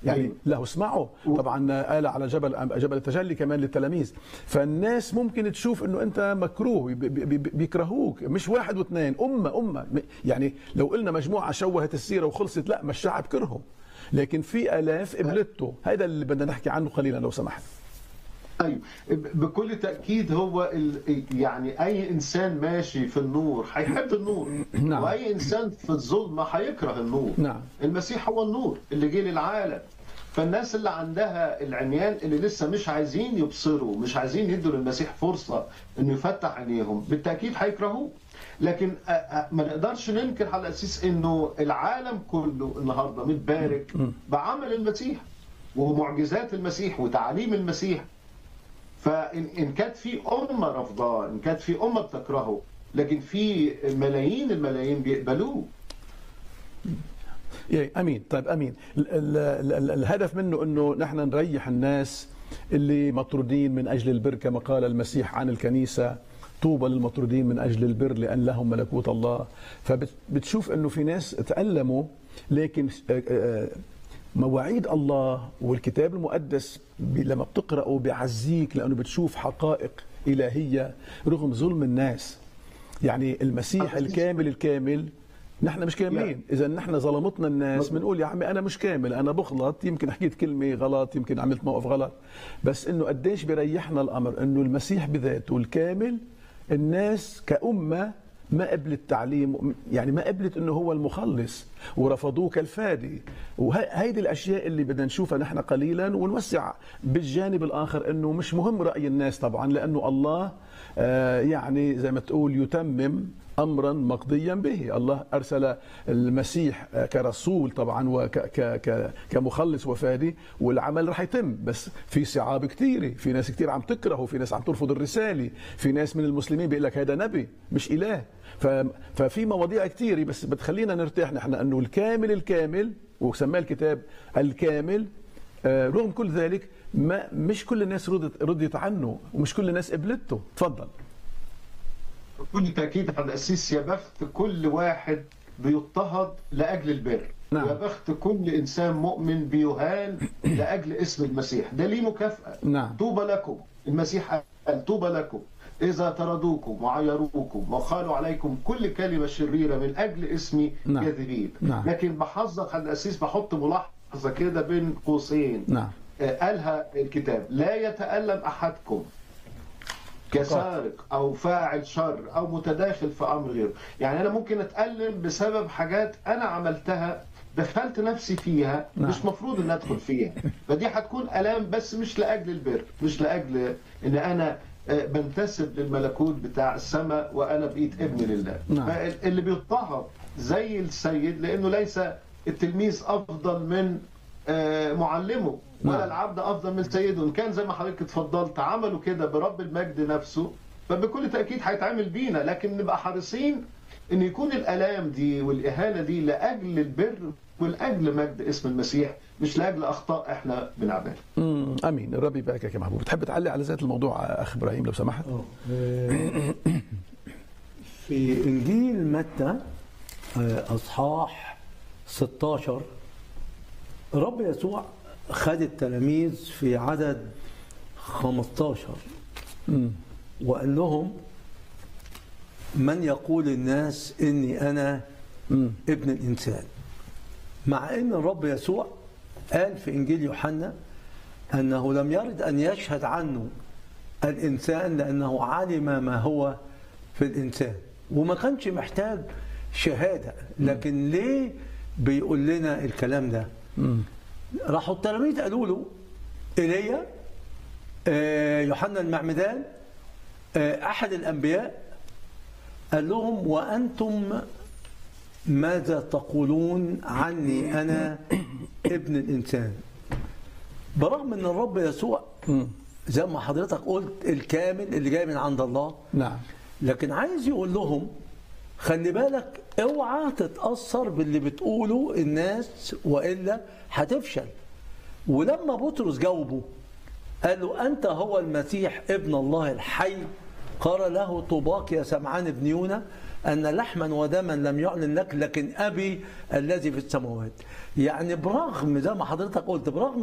يعني أيوة. له اسمعوا طبعا قال على جبل جبل التجلي كمان للتلاميذ فالناس ممكن تشوف انه انت مكروه بي- بي- بي- بيكرهوك مش واحد واثنين امه امه يعني لو قلنا مجموعه شوهت السيره وخلصت لا ما الشعب كرهه لكن في الاف قبلته هذا اللي بدنا نحكي عنه قليلا لو سمحت ايوه بكل تاكيد هو ال... يعني اي انسان ماشي في النور هيحب النور نعم. واي انسان في الظلمه هيكره النور نعم. المسيح هو النور اللي جه للعالم فالناس اللي عندها العميان اللي لسه مش عايزين يبصروا مش عايزين يدوا للمسيح فرصه انه يفتح عينيهم بالتاكيد هيكرهوه لكن أ- أ- ما نقدرش ننكر على اساس انه العالم كله النهارده متبارك بعمل المسيح ومعجزات المسيح وتعاليم المسيح فان إن كانت في امه رافضاه ان كانت في امه بتكرهه لكن في ملايين الملايين بيقبلوه إيه امين طيب امين ال ال ال ال الهدف منه انه نحن نريح الناس اللي مطرودين من اجل البر كما قال المسيح عن الكنيسه طوبى للمطرودين من اجل البر لان لهم ملكوت الله فبتشوف انه في ناس تالموا لكن آه، آه، مواعيد الله والكتاب المقدس ب- لما بتقرأه بيعزيك لأنه بتشوف حقائق إلهية رغم ظلم الناس يعني المسيح أه، الكامل الكامل نحن مش كاملين نعم. اذا نحن ظلمتنا الناس مظبوط. بنقول يا عمي انا مش كامل انا بغلط يمكن حكيت كلمه غلط يمكن عملت موقف غلط بس انه قديش بيريحنا الامر انه المسيح بذاته الكامل الناس كأمة ما قبلت تعليم يعني ما قبلت انه هو المخلص ورفضوه كالفادي وهيدي الاشياء اللي بدنا نشوفها نحن قليلا ونوسع بالجانب الاخر انه مش مهم راي الناس طبعا لانه الله آه، يعني زي ما تقول يتمم امرا مقضيا به، الله ارسل المسيح آه، كرسول طبعا وكمخلص وفادي والعمل رح يتم بس في صعاب كثيره، في ناس كثير عم تكرهه، في ناس عم ترفض الرساله، في ناس من المسلمين بيقول لك هذا نبي مش اله، ف- ففي مواضيع كثيره بس بتخلينا نرتاح نحن انه الكامل الكامل وسماه الكتاب الكامل آه، رغم كل ذلك ما مش كل الناس رضت رضيت عنه ومش كل الناس قبلته تفضل بكل تاكيد على الاسيس يا بخت كل واحد بيضطهد لاجل البر نعم. يا بخت كل انسان مؤمن بيهان لاجل اسم المسيح ده ليه مكافاه نعم. طوبى لكم المسيح قال طوبى لكم اذا طردوكم وعيروكم وقالوا عليكم كل كلمه شريره من اجل اسمي نعم. كاذبين نعم. لكن بحذر على الاسيس بحط ملاحظه كده بين قوسين نعم آه، قالها الكتاب لا يتألم أحدكم كسارق أو فاعل شر أو متداخل في أمر غيره يعني أنا ممكن أتألم بسبب حاجات أنا عملتها دخلت نفسي فيها نعم. مش مفروض ان ادخل فيها فدي هتكون الام بس مش لاجل البر مش لاجل ان انا آه، بنتسب للملكوت بتاع السماء وانا بقيت ابن لله نعم. فاللي بيضطهد زي السيد لانه ليس التلميذ افضل من آه، معلمه ولا نعم. العبد افضل من سيده ان كان زي ما حضرتك اتفضلت عملوا كده برب المجد نفسه فبكل تاكيد هيتعامل بينا لكن نبقى حريصين ان يكون الالام دي والاهانه دي لاجل البر ولاجل مجد اسم المسيح مش لاجل اخطاء احنا بنعملها مم، امين الرب يباركك يا محبوب بتحب تعلق على ذات الموضوع اخ ابراهيم لو سمحت آه، في انجيل متى آه، اصحاح 16 الرب يسوع خد التلاميذ في عدد 15 مم. وقال لهم من يقول الناس اني انا مم. ابن الانسان مع ان الرب يسوع قال في انجيل يوحنا انه لم يرد ان يشهد عنه الانسان لانه علم ما هو في الانسان وما كانش محتاج شهاده لكن ليه بيقول لنا الكلام ده مم. راحوا التلاميذ قالوا له ايليا آه، يوحنا المعمدان آه، احد الانبياء قال لهم وانتم ماذا تقولون عني انا ابن الانسان برغم ان الرب يسوع مم. زي ما حضرتك قلت الكامل اللي جاي من عند الله نعم لكن عايز يقول لهم خلي بالك اوعى تتاثر باللي بتقوله الناس والا هتفشل ولما بطرس جاوبه قال له انت هو المسيح ابن الله الحي قال له طوباك يا سمعان بن يونا أن لحما ودما لم يعلن لك لكن أبي الذي في السماوات يعني برغم زي ما حضرتك قلت برغم